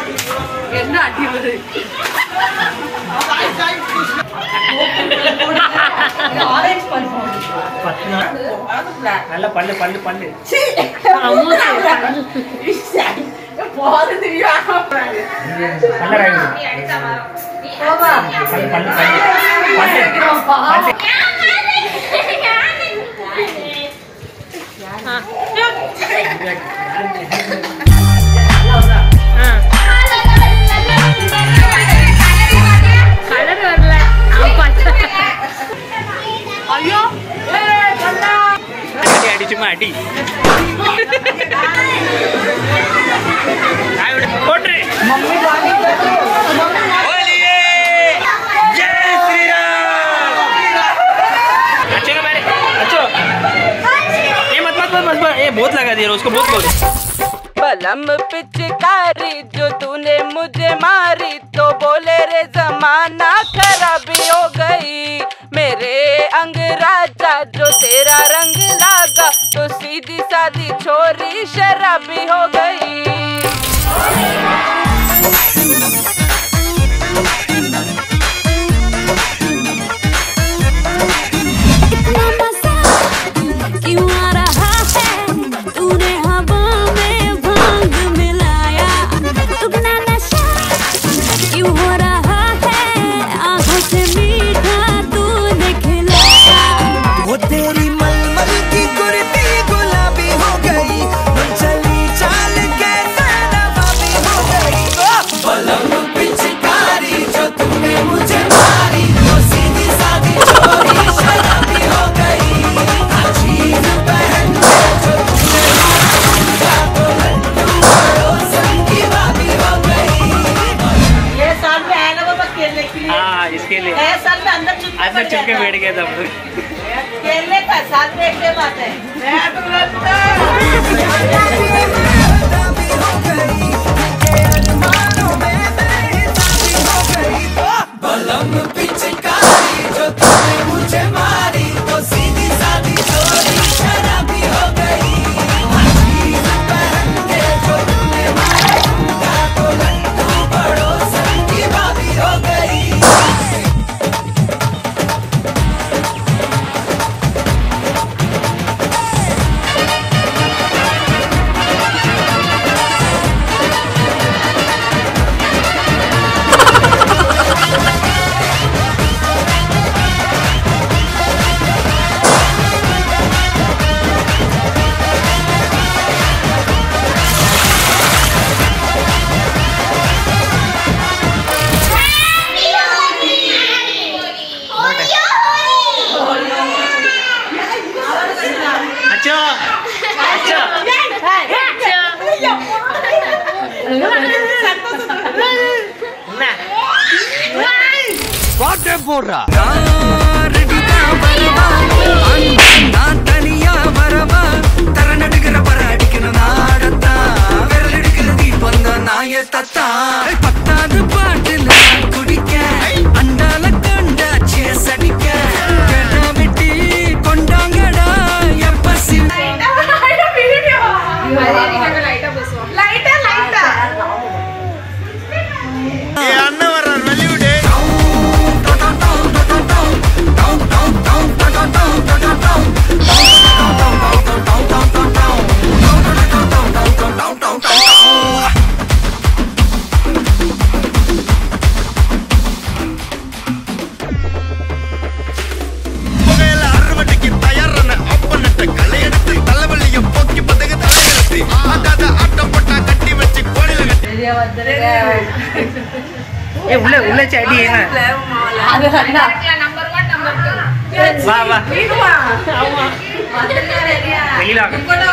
என்ன அடி வருது ஆரஞ்சு பல்போம் நல்ல பல்லு பல்லு பல்லு பல்லராய் பல்லு பல்லு பல்லு பல்லு பல்லு கலர் வரல ஐயோ அடி அடிச்சுமா அடி நான் விடு. போட்டுரு होलिये! जय श्री राम! अच्छे का मेरे अच्छो ये मत मत मत मत मत ये बहुत लगा दिया उसको बहुत बहुत बलम पिचकारी जो तूने मुझे मारी तो बोले रे जमाना खराबी हो गई मेरे अंग राजा जो तेरा रंग लागा तो सीधी सादी छोरी शराबी हो गई इतना मजा क्यों आ रहा है तूने हवा में भांग मिलाया दुगना नशा क्यों हो रहा है आंखों से मीठा तूने खिलाया वो तेरी मलमल की कुर्ती गुलाबी हो गई चली चाल कैसे नवाबी हो गई बलम पिचकारी जो तूने मुझे मारी वो सीधी सादी छोरी शराबी हो गई अजीब पहन के जो तूने मारा तो लड्डू पड़ोसन की भाभी हो गई ये साल में आया ना बाबा खेलने के लिए हाँ इसके लिए नया साल में अंदर चुप अंदर चुप के बैठ गया तब खेलने का साथ में एक बात है मैं तो लगता बलम पिचकारी जो तूने मुझे मारी तो सीधी सादी चोरी शराबी हो गई अजीब पहन के जो तूने मारा झूठा तो लड्डू पड़ोसन की भाभी हो गई अच्छा अच्छा ना பாட்டே போடுறா நான் தனியா வரவா தர நடுக்கிற பர அடிக்கணும் நாடத்தா விரல் எடுக்கிற தீபம் தான் நாய தத்தா பத்தாவது பாட்டுல நான் குடிக்க அண்டால கண்டா சேஸ் அடிக்க கேட்டா வெட்டி கொண்டாங்கடா எப்ப சிவ புகையில அறுவடைக்கு தயாரான அப்பனட்ட களையெடுத்து தலைவலிய போக்கி பதகு தலையெடுத்து ஆட்டாத ஆட்டம் போட்டா கட்டி வச்சு கோடியில கட்டி ये उल्ले उल्ले चाटी है ना அது அண்ணா வா வா வீடுமா வெளியில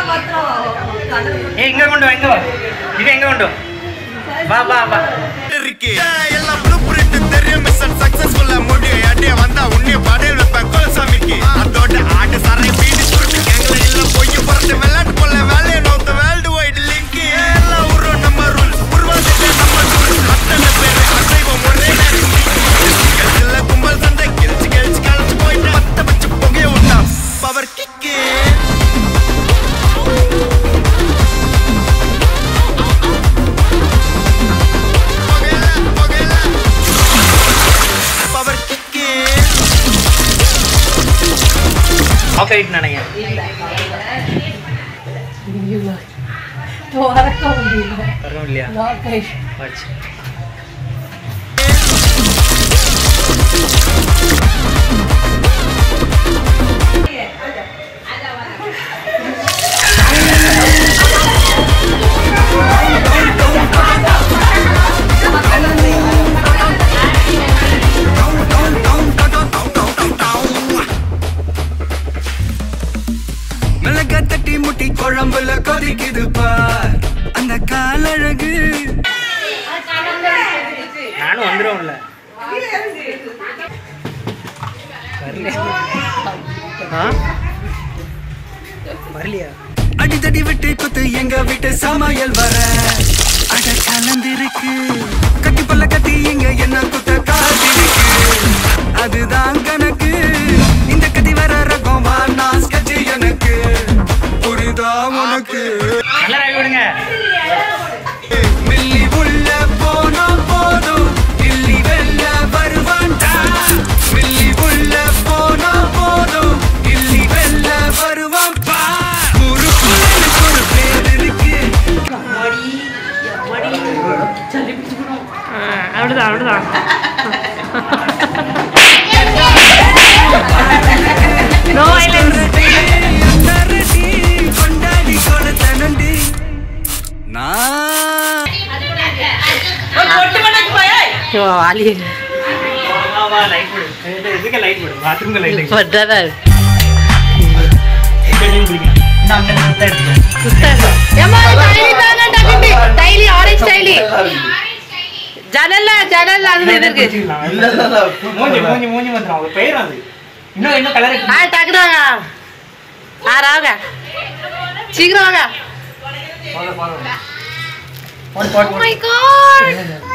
ஏ இங்க கொண்டு வா இங்க வா இது எங்க கொண்டு வா வா வா இருக்கு எல்லாம் ப்ளூ பிரிண்ட் தெரியும் மிஷன் சக்சஸ்ஃபுல்லா முடியும் அடிய வந்தா உன்னைய படையல் வைப்பேன் கோலசாமிக்கு அதோட ஆடு சரை பீடி சுருட்டு கேங்கல இல்ல பொய் புரட்டு விளையாட்டு போல வேலையை நோத்த வேர்ல்டு வைடு லிங்க் எல்லாம் உருவம் நம்ம ரூல்ஸ் உருவாக்கத்தை நம்ம ரூல்ஸ் அத்தனை பேரு அசைவம் ஒரே நேரம் கெல்ச்சில்ல கும்பல் சண்டை கெல்ச்சி கெல்ச்சி கழிச்சு போயிட்டு பத்த வச்சு புகைய விட்டா பவர் கிக்கு ஆஃப் ஆயிட்டு நினைக்கிறேன் திறக்க முடியல வரும் இல்லையா லாக் ஆயிடுச்சு வச்சு மிளகா தட்டி முட்டி குழம்புல கொதிக்குது பார் அந்த காலழகு நானும் வந்துடும்ல ஆ வரலையா அடித்தடி விட்டு குத்து எங்க வீட்டு சமையல் வர அட கலந்திருக்கு கட்டி பல்ல கட்டி இங்க என்ன குத்த காத்திருக்கு அதுதான் கணக்கு இந்த கத்தி வர ரகம் வா நான் sketch எனக்கு புரிதா உனக்கு நல்லா ராவி விடுங்க மில்லி உள்ள போனா போதும் இல்லி வெல்ல வருவான்டா மில்லி உள்ள போனா போதும் இல்லி வெல்ல வருவான் பா குறுக்குள்ள எனக்கு ஒரு பேர் இருக்கு அவ்வளோதான் அவ்வளோதான் நோ வைலன்ஸ் தரடி கொண்டாடி கொடுத்தனண்டி நான் பொட்டு பண்ணக்கு போய் வாலி வா லைட் போடு இது- இதுக்கு லைட் போடு பாத்ரூம்க்கு லைட் பட்டாரா டைலி ஆரஞ்சு டைலி ஜனல்ல ஜனல்ல அது இது இருக்கு மூஞ்சி மூஞ்சி மூஞ்சி வந்துடும் அவங்க பெயர் அது இன்னும் இன்னும் கலர் ஆ டக்குனு வாங்க ஆ ராங்க சீக்கிரம் வாங்க Oh my god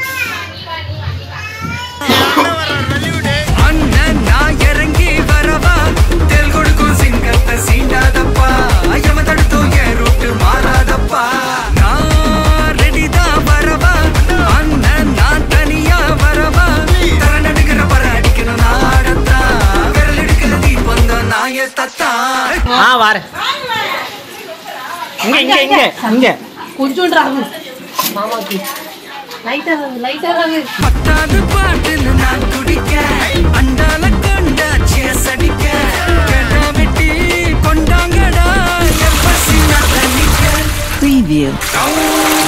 அண்ணன் நான் இறங்கி வரவா தெல் கொடுக்கும் சிங்கத்தை சீண்டாதப்பா ஐயம தடுத்தும் என் ரூட்டு மாறாதப்பா நான் ரெடி தான் வரவா அண்ணன் நான் தனியா வரவா தர நடுக்கிற பர அடிக்கணும் நாடத்தா விரல் எடுக்கிற தீபம் தான் நாய தத்தா ஆ வாரேன் இங்க இங்க இங்க இங்க கொஞ்சோண்டு ஆகும் மாமாக்கு லைட்டா லைட்டா ஆகும் பத்தாவது பாட்டுல நான் குடிக்க அண்டால கொண்டா சேஸ் அடிக்க கடா வெட்டி கொண்டாங்கடா எப்ப சின்ன தண்ணிக்க preview டவுன்